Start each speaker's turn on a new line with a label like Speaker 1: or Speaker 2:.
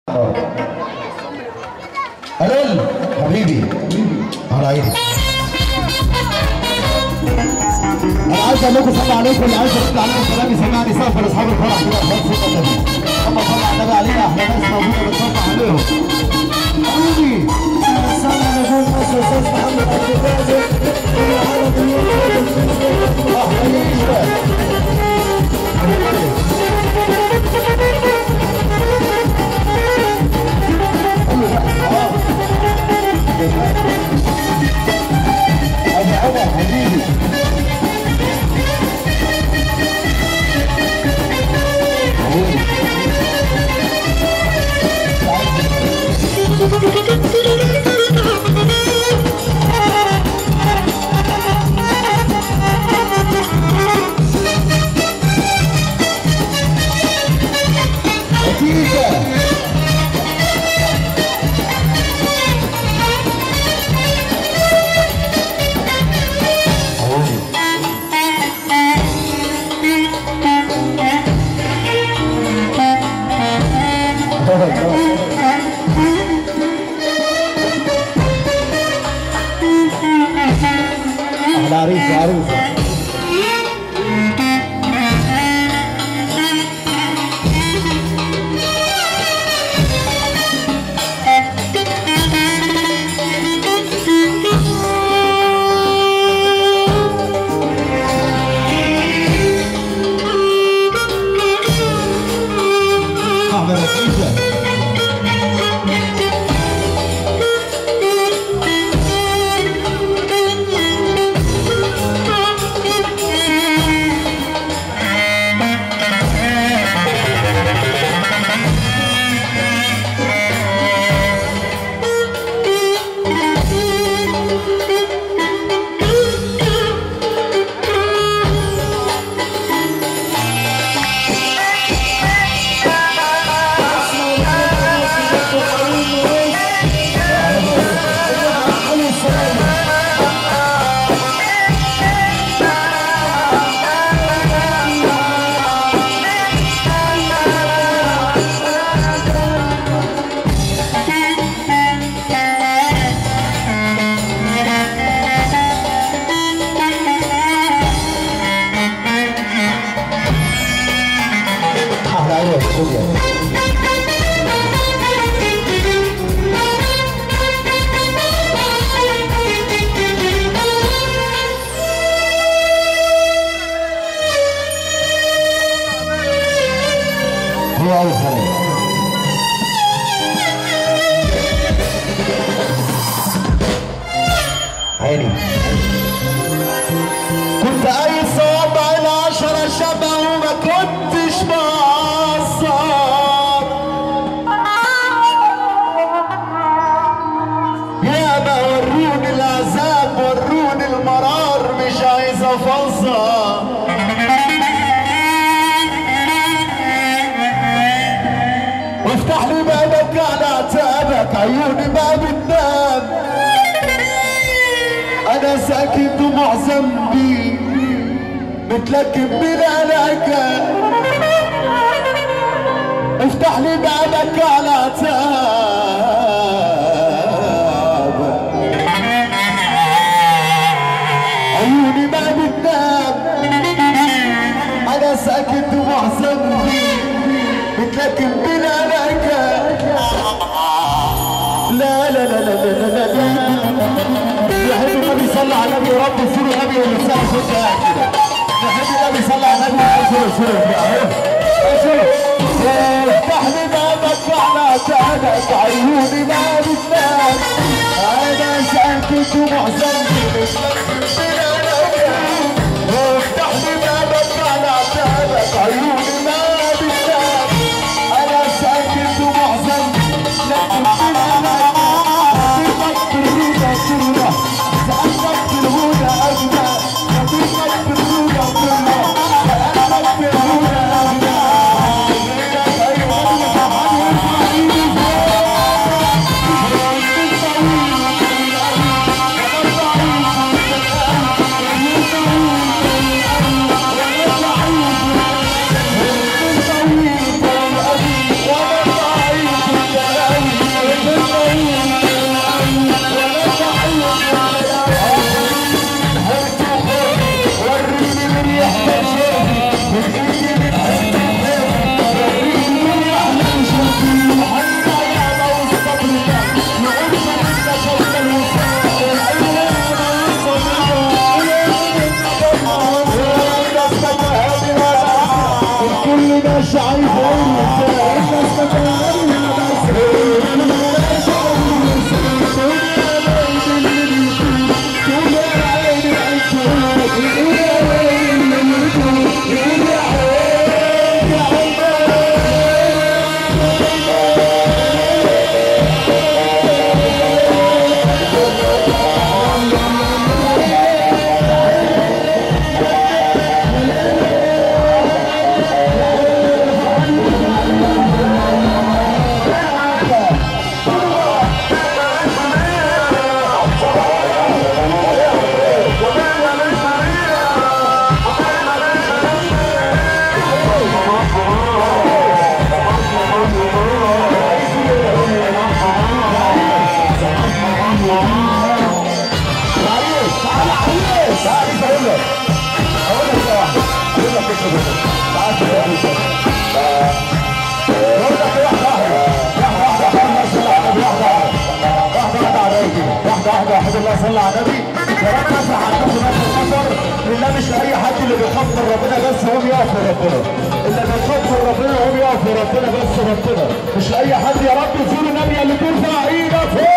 Speaker 1: هلال حبيبي على عيني انا عايز اقول لكم صلى عليكم اللي عايز يطلع عليكم كلام يسمعني سقف لاصحاب الفرح كده خلاص سيدنا النبي اللهم صل على النبي علينا احلى ناس موجوده بتصلي عليهم حبيبي ابو عمر حبيبي نتيجة أحلى عريس يا عروسة أحلى نتيجة أحلى عروس خد يا هو أول خليل عيني كنت قايل صوابع العشرة شبه وما كنتش مقصر يا ما وروني العذاب وروني المرار مش عايز افصل وافتح لي بابك على عتابك عيوني ما بتنام انا ساكت دموع ذنبي متلكم بالعلاقة افتح لي بابك على عتابك عيوني ما بتنام انا ساكت دموع ذنبي متلكم بالعلاقة لا لا لا لا لا لا, لا, لا. نحب النبي صلى على النبي يا رب صلوا النبي والنساء صوت قاعد كده نحب النبي صلى على النبي صلوا صلوا صلوا افتح لي بابك على تعبك عيوني ما بتنام انا ساكت ومحزن افتح لي بابك على تعبك عيوني ما بتنام انا ساكت ومحزن لكن انا نصيبك بالهدى كله سألتك بالهدى أجمل نصيبك بالهدى كله سألتك بالهدى أجمل أيوة لك اقول لك واحده اقول لك فكره بس تعال كده يا باشا اقول لك واحده واحده واحده واحده واحده صلى على النبي واحده واحده واحده واحده على الراجل واحده واحده واحده الله صلى على النبي كمان مسح عندكم نفس الخطر لله مش لاي حد اللي بيخاف من ربنا بس هو بيقف لربنا اللي بيخاف من ربنا هو بيقف لربنا بس ربنا مش لاي حد يا رب زور النبي اللي ترفع ايدك فوق